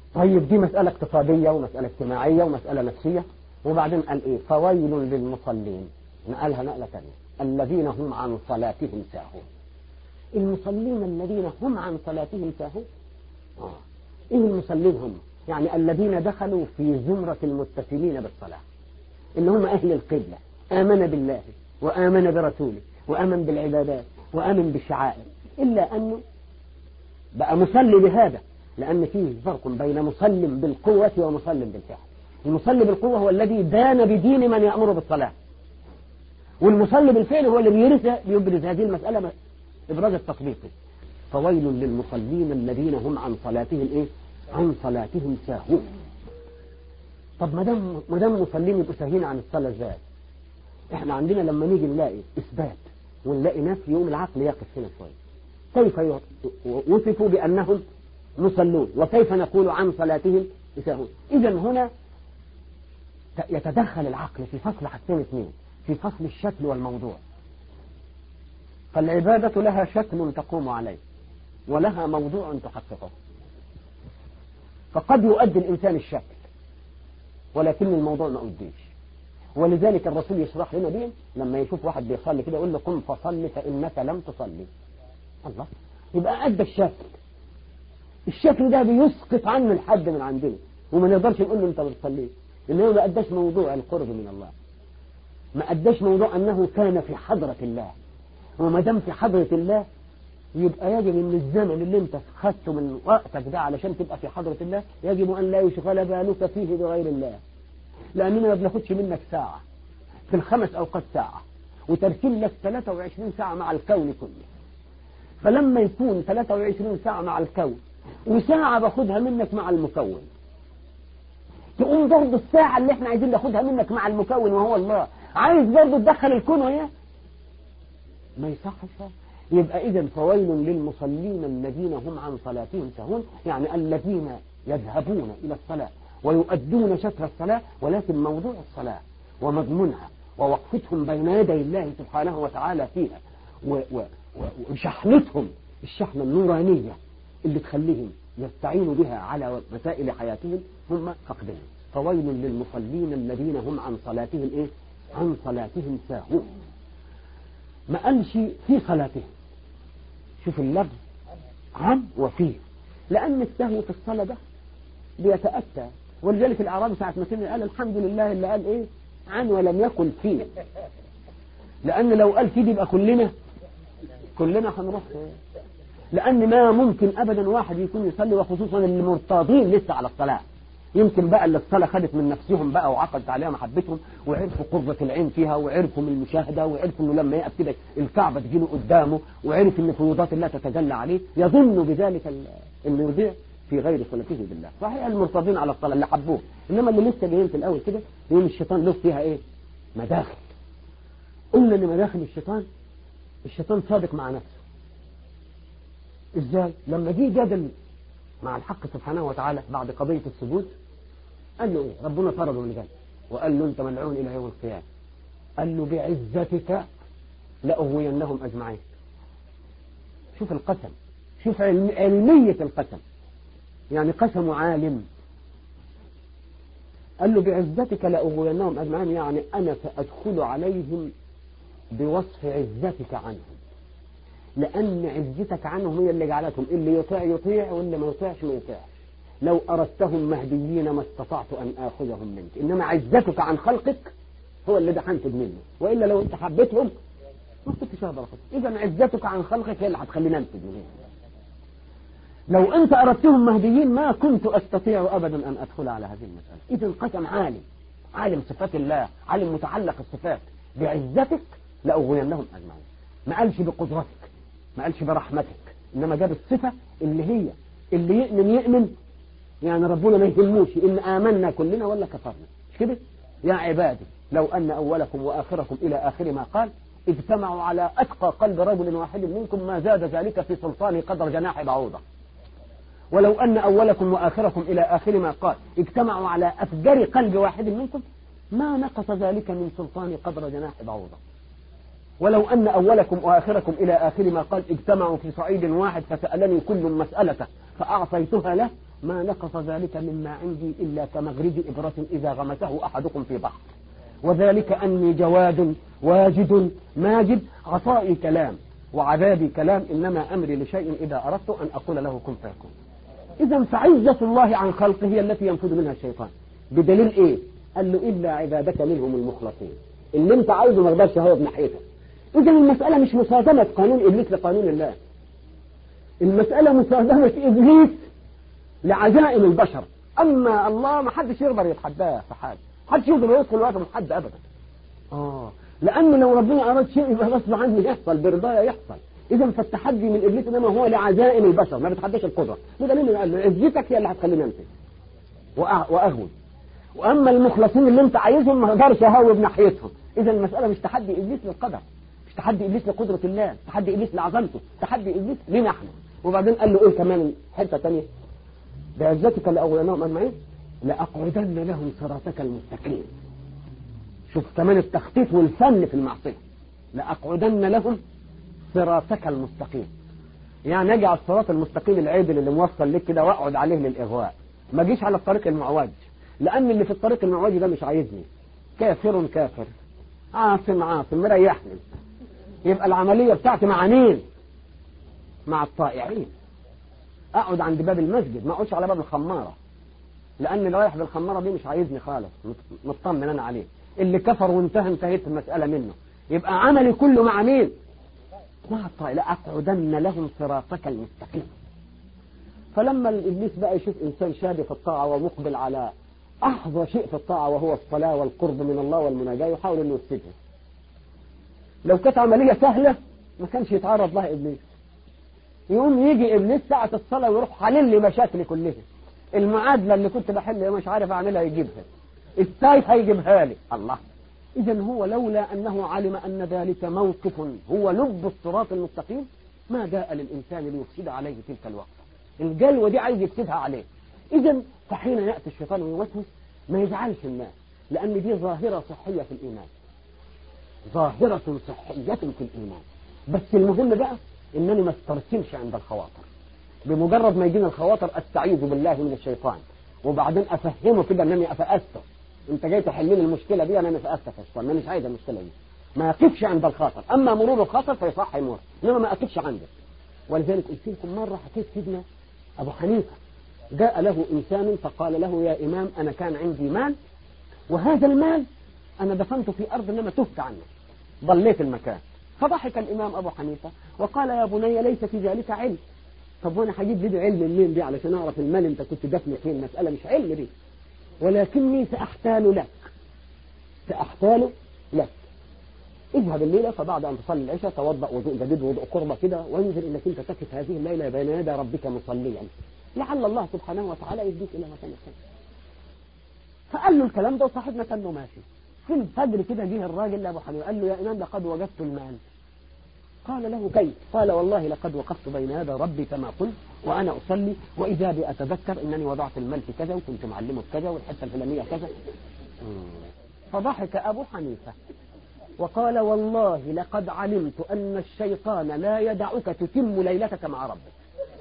طيب دي مسألة اقتصادية ومسألة اجتماعية ومسألة نفسية وبعدين قال ايه فويل للمصلين نقلها نقلة ثانية الذين هم عن صلاتهم ساهون المصلين الذين هم عن صلاتهم ساهون آه. ايه المصلين هم يعني الذين دخلوا في زمرة المتصلين بالصلاة اللي هم أهل القبلة آمن بالله وآمن برسوله وآمن بالعبادات وآمن بالشعائر إلا أنه بقى مصلي بهذا لأن فيه فرق بين مسلم بالقوة ومسلم بالفعل المصلي بالقوة هو الذي دان بدين من يأمر بالصلاة والمصلي بالفعل هو اللي بيرث بيبرز هذه المسألة إبراز التطبيقي فويل للمصلين الذين هم عن صلاتهم إيه عن صلاتهم ساهون طب ما دام ما دام مصلين يبقوا ساهين عن الصلاة ازاي احنا عندنا لما نيجي نلاقي اثبات ونلاقي نفي يوم العقل يقف هنا شويه كيف وصفوا بانهم مصلون وكيف نقول عن صلاتهم يساهون إذا هنا يتدخل العقل في فصل حاجتين اثنين في فصل الشكل والموضوع فالعبادة لها شكل تقوم عليه ولها موضوع تحققه فقد يؤدي الإنسان الشكل ولكن الموضوع ما أديش ولذلك الرسول يشرح لنا دين لما يشوف واحد بيصلي كده يقول له قم فصل فإنك لم تصلي الله يبقى أدى الشكل الشكل ده بيسقط عنه الحد من عندنا وما نقدرش نقول له انت ما بتصليش لانه ما اداش موضوع القرب من الله ما اداش موضوع انه كان في حضرة الله وما دام في حضرة الله يبقى يجب ان الزمن اللي انت خدته من وقتك ده علشان تبقى في حضرة الله يجب ان لا يشغل بالك فيه بغير الله لاننا ما بناخدش منك ساعة في الخمس اوقات ساعة وتركين لك 23 ساعة مع الكون كله فلما يكون 23 ساعة مع الكون وساعة باخدها منك مع المكون تقوم برضه الساعة اللي احنا عايزين ناخدها منك مع المكون وهو الله عايز برضه تدخل الكون وياه ما يصحش يبقى إذا فويل للمصلين الذين هم عن صلاتهم سهون يعني الذين يذهبون إلى الصلاة ويؤدون شكل الصلاة ولكن موضوع الصلاة ومضمونها ووقفتهم بين يدي الله سبحانه وتعالى فيها وشحنتهم الشحنة النورانية اللي تخليهم يستعينوا بها على مسائل حياتهم هم فقدهم فويل للمصلين الذين هم عن صلاتهم ايه عن صلاتهم ساهون ما قالش في صلاتهم شوف اللفظ عن وفيه لأن السهو في الصلاة ده بيتأتى ولذلك الأعرابي ساعة ما كان قال الحمد لله اللي قال إيه عن ولم يقل فيه لأن لو قال فيه يبقى كلنا كلنا هنروح لأن ما ممكن أبدا واحد يكون يصلي وخصوصا المرتاضين لسه على الصلاة يمكن بقى اللي الصلاة خدت من نفسهم بقى وعقدت عليها محبتهم وعرفوا قرة العين فيها وعرفوا من المشاهدة وعرفوا انه لما يقف كده الكعبة تجيله قدامه وعرف ان فيوضات الله تتجلى عليه يظن بذلك انه يضيع في غير صلاته بالله صحيح المرتضين على الصلاة اللي حبوه انما اللي لسه جايين في الاول كده يقول الشيطان له فيها ايه مداخل قلنا ان مداخل الشيطان الشيطان صادق مع نفسه ازاي لما جه جدل مع الحق سبحانه وتعالى بعد قضية السجود قال له ايه ربنا طرده من الجنة وقال له انت ملعون الى يوم القيامة قال له بعزتك لأغوينهم أجمعين شوف القسم شوف علم علمية القسم يعني قسم عالم قال له بعزتك لأغوينهم أجمعين يعني أنا سأدخل عليهم بوصف عزتك عنهم لأن عزتك عنهم هي اللي جعلتهم اللي يطيع يطيع واللي ما يطيعش ما يطيعش لو أردتهم مهديين ما استطعت أن آخذهم منك إنما عزتك عن خلقك هو اللي ده هنفذ منه وإلا لو أنت حبيتهم ما كنتش هقدر إذا عزتك عن خلقك هي اللي هتخليني أنفذ منهم لو أنت أردتهم مهديين ما كنت أستطيع أبدا أن أدخل على هذه المسألة إذا قسم عالم عالم صفات الله عالم متعلق الصفات بعزتك لأغوينهم أجمعين ما قالش بقدرتك ما قالش برحمتك إنما جاب الصفة اللي هي اللي يؤمن يؤمن يعني ربنا ما يهموش إن آمنا كلنا ولا كفرنا مش كده يا عبادي لو أن أولكم وآخركم إلى آخر ما قال اجتمعوا على أتقى قلب رجل واحد منكم ما زاد ذلك في سلطان قدر جناح بعوضة ولو أن أولكم وآخركم إلى آخر ما قال اجتمعوا على أفجر قلب واحد منكم ما نقص ذلك من سلطان قدر جناح بعوضة ولو أن أولكم وآخركم إلى آخر ما قال اجتمعوا في صعيد واحد فسألني كل مسألة فأعطيتها له ما نقص ذلك مما عندي إلا كمغرب إبرة إذا غمسه أحدكم في بحر وذلك أني جواد واجد ماجد عطائي كلام وعذابي كلام إنما أمري لشيء إذا أردت أن أقول له كن فيكون إذا فعزة الله عن خلقه هي التي ينفذ منها الشيطان بدليل إيه قال له إلا عبادك منهم المخلصين اللي انت عايزه ما يقدرش هو بناحيتك إذا المسألة مش مصادمة قانون إبليس لقانون الله المسألة مصادمة إبليس لعزائم البشر أما الله ما حدش يقدر يتحداه في حاجة حدش يقدر يدخل وقت من حد أبدا آه لأنه لو ربنا أراد شيء يبقى غصب عنه يحصل برضايا يحصل إذا فالتحدي من إبليس إنما هو لعزائم البشر ما بتحداش القدرة بدليل قال له عزتك هي اللي هتخليني أنت وأهون وأما المخلصين اللي أنت عايزهم ما اقدرش أهوب ناحيتهم إذا المسألة مش تحدي إبليس للقدر مش تحدي إبليس لقدرة الله تحدي إبليس لعظمته تحدي إبليس لنا احنا وبعدين قال له إيه كمان حتة تانية بعزتك لأغويناهم أجمعين لأقعدن لهم صراطك المستقيم شوف كمان التخطيط والفن في المعصية لأقعدن لهم صراطك المستقيم يعني اجي على الصراط المستقيم العدل اللي موصل لك كده واقعد عليه للإغواء ما جيش على الطريق المعوج لأن اللي في الطريق المعوج ده مش عايزني كافر كافر عاصم عاصم مريحني يبقى العملية بتاعتي مع مين مع الطائعين اقعد عند باب المسجد ما اقعدش على باب الخمارة لان اللي رايح بالخمارة دي مش عايزني خالص مطمن انا عليه اللي كفر وانتهى انتهيت المسألة منه يبقى عملي كله مع مين مع الطائع لأقعدن لهم صراطك المستقيم فلما الإبليس بقى يشوف إنسان شادي في الطاعة ومقبل على أحظى شيء في الطاعة وهو الصلاة والقرب من الله والمناجاة يحاول أنه يفسدها لو كانت عملية سهلة ما كانش يتعرض لها إبليس يقوم يجي إبليس ساعة الصلاة ويروح حلل لي مشاكلي كلها المعادلة اللي كنت بحل مش عارف أعملها يجيبها السايف هيجيبها لي الله إذا هو لولا أنه علم أن ذلك موقف هو لب الصراط المستقيم ما جاء للإنسان ليفسد عليه تلك الوقت الجلوة دي عايز يفسدها عليه إذا فحين يأتي الشيطان ويوسوس ما يزعلش الناس لأن دي ظاهرة صحية في الإيمان ظاهرة صحية في الإيمان بس المهم بقى إنني ما استرسلش عند الخواطر بمجرد ما يجينا الخواطر أستعيذ بالله من الشيطان وبعدين أفهمه كده أنني أتأسف أنت جاي تحل لي المشكلة دي أنا أتأسف يا شيطان أنا مش عايز المشكلة دي ما يقفش عند الخاطر أما مرور الخاطر فيصح يمر إنما ما أقفش عنده ولذلك قلت لكم مرة حكيت سيدنا أبو حنيفة جاء له إنسان فقال له يا إمام أنا كان عندي مال وهذا المال أنا دفنته في أرض إنما تهت عنه ضليت المكان فضحك الإمام أبو حنيفة وقال يا بني ليس في ذلك علم طب وانا هجيب لي علم منين دي علشان اعرف المال انت كنت دفنه فين المسألة مش علم دي ولكني سأحتال لك سأحتال لك اذهب الليلة فبعد أن تصلي العشاء توضأ وضوء جديد وضوء قربة كده وانزل إنك أنت تكف هذه الليلة بين يدي ربك مصليا لعل الله سبحانه وتعالى يهديك إلى مكان الخير فقال له الكلام ده وصاحبنا كان له ماشي في الفجر كده جه الراجل لأبو حنيفة قال له يا إمام لقد وجدت المال قال له كيف قال والله لقد وقفت بين يدي ربي كما قلت وأنا أصلي وإذا بي أتذكر أنني وضعت المال في كذا وكنت معلمه في كذا والحتة الفلانية كذا فضحك أبو حنيفة وقال والله لقد علمت أن الشيطان لا يدعك تتم ليلتك مع ربك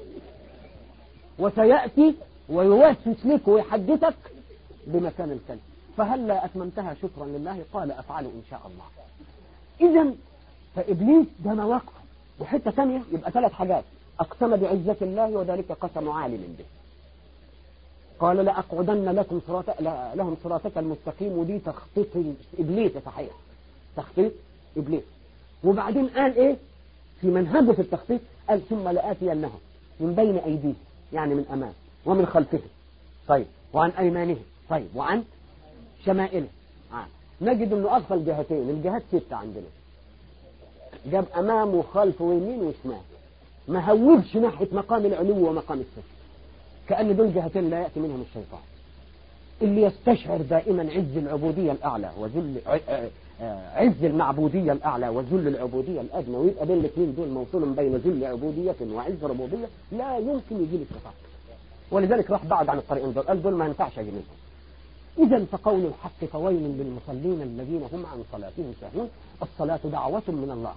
وسيأتي ويوسوس لك ويحدثك بمكان الكلب فهل لا أتممتها شكرا لله قال أفعل إن شاء الله إذا فإبليس ده مواقف وحتة ثانية يبقى ثلاث حاجات أقسم بعزة الله وذلك قسم عالم به قال لأقعدن لكم صراط لهم صراطك المستقيم ودي تخطيط إبليس صحيح تخطيط إبليس وبعدين قال إيه في منهجه في التخطيط قال ثم لآتينهم من بين أيديهم يعني من أمام ومن خلفهم طيب وعن أيمانهم طيب وعن شمائلهم آه. نجد أنه أغفل جهتين الجهات ستة عندنا جاب أمام وخلف ويمين وشمال ما هوبش ناحية مقام العلو ومقام السفل كأن دول جهتين لا يأتي منهم الشيطان اللي يستشعر دائما عز العبودية الأعلى وذل عز المعبودية الأعلى وذل العبودية الأدنى ويبقى بين الاثنين دول موصول بين ذل عبودية وعز ربوبية لا يمكن يجيب الشيطان ولذلك راح بعد عن الطريقين دول قال دول ما ينفعش أجي منهم إذا فقول الحق فويل للمصلين الذين هم عن صلاتهم ساهون الصلاة دعوة من الله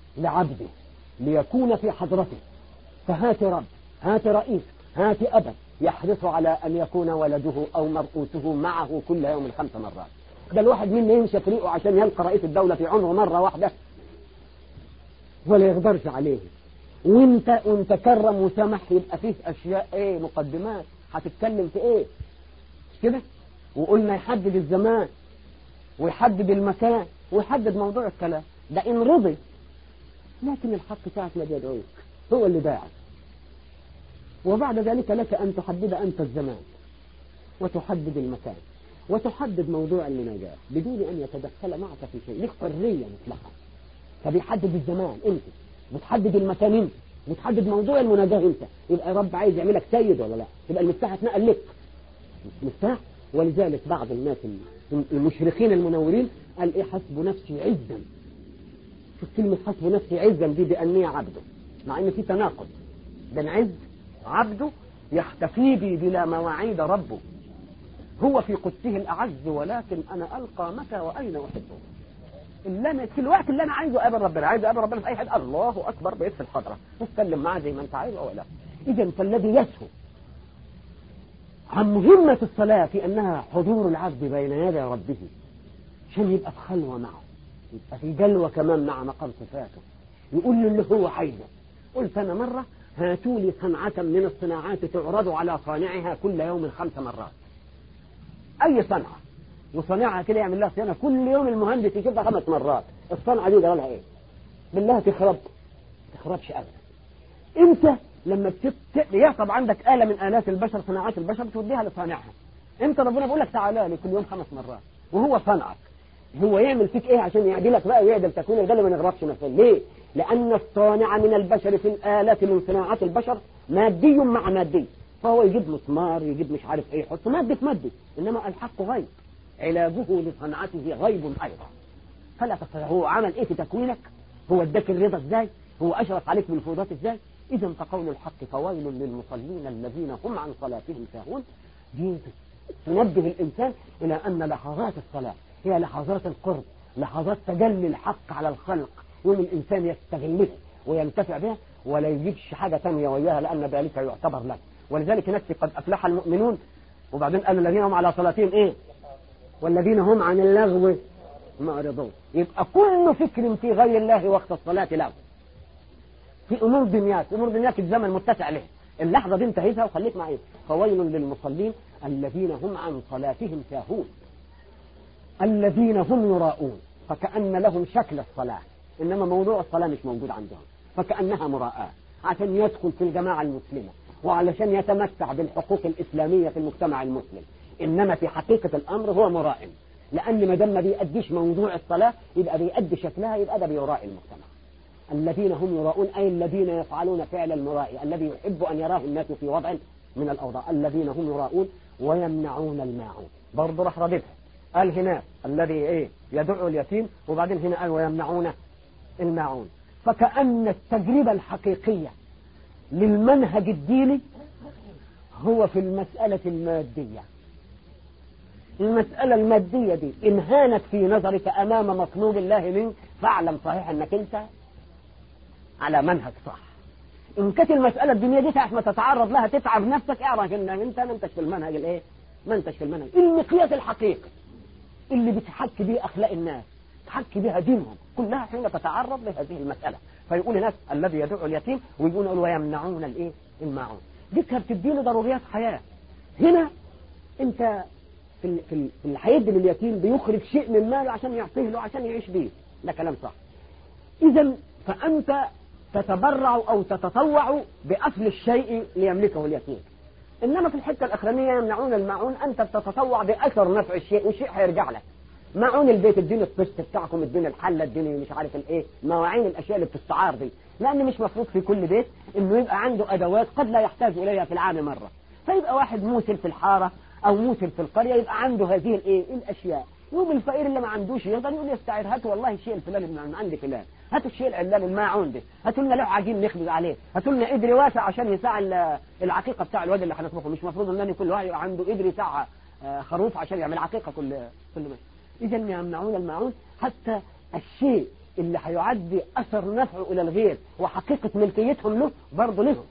لعبده ليكون في حضرته فهات رب هات رئيس هات أبا يحرص على أن يكون ولده أو مرؤوسه معه كل يوم خمس مرات ده الواحد منا يمشي طريقه عشان يلقى رئيس الدولة في عمره مرة واحدة ولا يقدرش عليه وانت وانت كرم وسمح يبقى فيه اشياء ايه مقدمات هتتكلم في ايه مش كده وقلنا يحدد الزمان ويحدد المكان ويحدد موضوع الكلام ده ان رضي لكن الحق ساعة ما بيدعوك هو اللي داعي وبعد ذلك لك أن تحدد أنت الزمان وتحدد المكان وتحدد موضوع النجاة بدون أن يتدخل معك في شيء لك حرية مطلقة فبيحدد الزمان أنت بتحدد المكان أنت بتحدد موضوع المناجاة أنت يبقى رب عايز يعملك سيد ولا لا يبقى المفتاح اتنقل لك مفتاح ولذلك بعض الناس المشرقين المنورين قال ايه حسب نفسي عزا شوف كلمة حسب نفسي عزا دي بأني عبده مع ان في تناقض بين عز عبده يحتفي بي بلا مواعيد ربه هو في قدسه الأعز ولكن أنا ألقى متى وأين أحبه اللي أنا في الوقت اللي أنا عايزه أقابل ربنا عايز أقابل ربنا في أي حد الله أكبر بقيت في الحضرة تتكلم معاه زي ما أنت عايز أو لا إذا فالذي يسهو عن مهمة الصلاة في أنها حضور العبد بين يدي ربه عشان يبقى في خلوة معه يبقى في جلوة كمان مع مقام صفاته يقول له اللي هو عايزه قلت أنا مرة هاتوا لي صنعة من الصناعات تعرض على صانعها كل يوم خمس مرات أي صنعة وصانعها كده يعمل لها صيانة كل يوم المهندس يجيبها خمس مرات الصنعة دي جرى لها إيه بالله تخرب تخربش أبدا أنت لما بتت... يعصب عندك آلة من آلات البشر صناعات البشر توديها لصانعها أنت ربنا بيقول لك تعالى لي كل يوم خمس مرات وهو صنعك هو يعمل فيك ايه عشان يعدلك بقى ويعدل تكوينك ده اللي ما نغرقش مثلا ليه لأن الصانع من البشر في الآلات من صناعات البشر مادي مع مادي فهو يجيب مسمار يجيب مش عارف ايه يحط مادة في مادة إنما الحق غيب علاجه لصنعته غيب أيضا فلا تستطيع هو عمل ايه في تكوينك هو اداك الرضا ازاي هو أشرف عليك بالفروضات ازاي إذا فقول الحق فويل للمصلين الذين هم عن صلاتهم ساهون دي تنبه الإنسان إلى أن لحظات الصلاة هي لحظات القرب لحظات تجلي الحق على الخلق يوم الإنسان يستغلها وينتفع بها ولا يجيبش حاجة تانية وياها لأن ذلك يعتبر له ولذلك نفسي قد أفلح المؤمنون وبعدين قال الذين هم على صلاتهم إيه والذين هم عن اللغو معرضون يبقى كل فكر في غير الله وقت الصلاة له في أمور دنياك أمور دنياك الزمن متسع له اللحظة دي انتهيتها وخليك معي فويل للمصلين الذين هم عن صلاتهم ساهون الذين هم يراؤون فكأن لهم شكل الصلاة إنما موضوع الصلاة مش موجود عندهم فكأنها مراءة عشان يدخل في الجماعة المسلمة وعلشان يتمتع بالحقوق الإسلامية في المجتمع المسلم إنما في حقيقة الأمر هو مرائم لأن ما دام ما بيأديش موضوع الصلاة يبقى بيأدي شكلها يبقى ده بيرائي المجتمع الذين هم يراؤون أي الذين يفعلون فعل المرائي الذي يحب أن يراه الناس في وضع من الأوضاع الذين هم يراؤون ويمنعون الماعون برضه راح رددها قال هنا الذي ايه يدعو اليتيم وبعدين هنا قال ويمنعون الماعون فكأن التجربة الحقيقية للمنهج الديني هو في المسألة المادية المسألة المادية دي إن هانت في نظرك أمام مطلوب الله منك فاعلم صحيح أنك أنت على منهج صح إن كانت المسألة الدينية دي ساعة ما تتعرض لها تتعب نفسك اعرف إن أنت ما أنتش في المنهج الإيه ما أنتش في المنهج المقياس الحقيقي اللي بتحكي به أخلاق الناس تحكي بها دينهم كلها حين تتعرض لهذه المسألة فيقول هناك الذي يدعو اليتيم ويقول ويمنعون الايه الماعون دي كانت بتديله ضروريات حياة هنا انت في في اللي هيدي لليتيم بيخرج شيء من ماله عشان يعطيه له عشان يعيش بيه ده كلام صح اذا فانت تتبرع او تتطوع باصل الشيء ليملكه اليتيم انما في الحته الاخرانيه يمنعون الماعون انت بتتطوع باثر نفع الشيء والشيء هيرجع لك معون البيت اديني الطست بتاعكم اديني الحله اديني مش عارف الايه مواعين الاشياء اللي بتستعار دي لان مش مفروض في كل بيت انه يبقى عنده ادوات قد لا يحتاج اليها في العام مره فيبقى واحد موسل في الحاره او موسل في القريه يبقى عنده هذه الايه الاشياء يوم الفقير اللي ما عندوش يقدر يقول يستعير هاتوا والله الشيء الفلاني من عندي فلان هاتوا الشيء العلاني الماعون ده هاتوا لنا لوح عجين نخبز عليه هاتوا لنا قدر واسع عشان يساع العقيقه بتاع الواد اللي هنطبخه مش مفروض ان كل واحد يبقى عنده قدر يساع خروف عشان يعمل عقيقه كل كل ماشي إذا يمنعون الماعون حتى الشيء اللي هيعدي أثر نفعه إلى الغير وحقيقة ملكيتهم له برضه لهم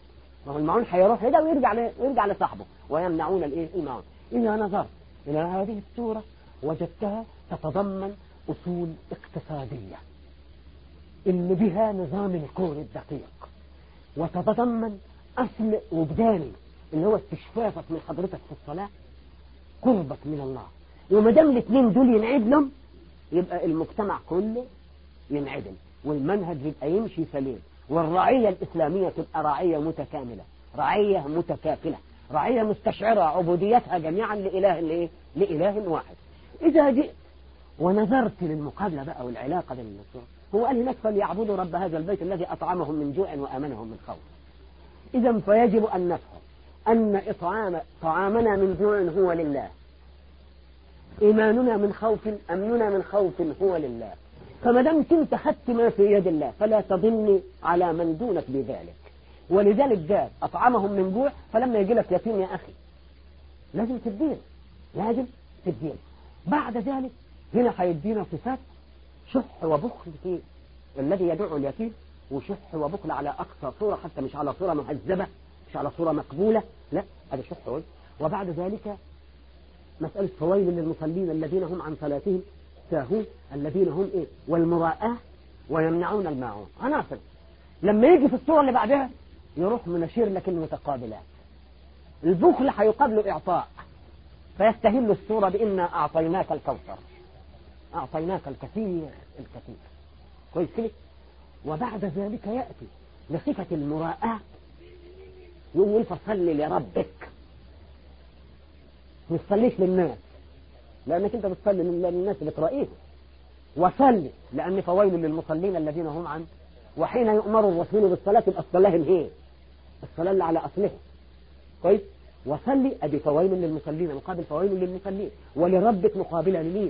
ما هو المعون هيروح هنا ويرجع ل... ويرجع لصاحبه ويمنعون الايه المعون اذا نظرت الى هذه السوره وجدتها تتضمن اصول اقتصاديه اللي بها نظام الكون الدقيق وتتضمن اصل وجداني اللي هو استشفافك من حضرتك في الصلاه قربك من الله وما دام الاثنين دول ينعدلهم يبقى المجتمع كله ينعدل والمنهج يبقى يمشي سليم والرعية الإسلامية تبقى رعية متكاملة رعية متكافلة رعية مستشعرة عبوديتها جميعا لإله لإيه؟ لإله واحد إذا جئت ونظرت للمقابلة بقى والعلاقة بين النصوص هو قال هناك فليعبدوا رب هذا البيت الذي أطعمهم من جوع وأمنهم من خوف إذا فيجب أن نفهم أن إطعام طعامنا من جوع هو لله إيماننا من خوف أمننا من خوف هو لله فما دمت انت خدت ما في يد الله فلا تظن على من دونك بذلك ولذلك جاء أطعمهم من جوع فلما يجي لك يتيم يا أخي لازم تدين لازم تدين بعد ذلك هنا هيدينا صفات شح وبخل في الذي يدعو اليتيم وشح وبخل على أقصى صورة حتى مش على صورة مهذبة مش على صورة مقبولة لا هذا شح وبخل وبعد ذلك مسألة فويل للمصلين الذين هم عن صلاتهم ساهون الذين هم ايه والمراءة ويمنعون الماعون عناصر لما يجي في الصورة اللي بعدها يروح منشير لك المتقابلات البخل هيقابله إعطاء فيستهل الصورة بإنا أعطيناك الكوثر أعطيناك الكثير الكثير كويس كده وبعد ذلك يأتي لصفة المراءة يقول فصل لربك ما تصليش للناس لأنك أنت بتصلي للناس بترائيه وصلي لأن فويل للمصلين الذين هم عن وحين يؤمر الرسول بالصلاة يبقى الصلاة هي الصلاة اللي على أصلها كويس وصلي أدي فويل للمصلين مقابل فويل للمصلين ولربك مقابلة لمين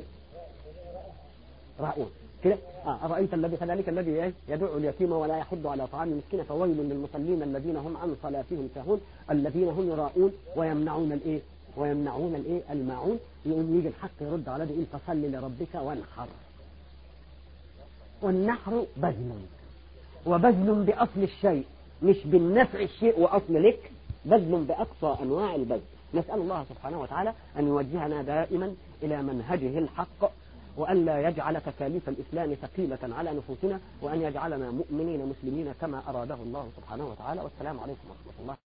رأون كده آه أرأيت الذي كذلك الذي يدعو اليتيم ولا يحض على طعام المسكين فويل للمصلين الذين هم عن صلاتهم ساهون الذين هم يراؤون ويمنعون الايه ويمنعون الايه الماعون يقوم يجي الحق يرد على ده يقول فصل لربك وانحر والنحر بذل وبذل بأصل الشيء مش بالنفع الشيء وأصل لك بذل بأقصى أنواع البذل نسأل الله سبحانه وتعالى أن يوجهنا دائما إلى منهجه الحق وأن لا يجعل تكاليف الإسلام ثقيلة على نفوسنا وأن يجعلنا مؤمنين مسلمين كما أراده الله سبحانه وتعالى والسلام عليكم ورحمة الله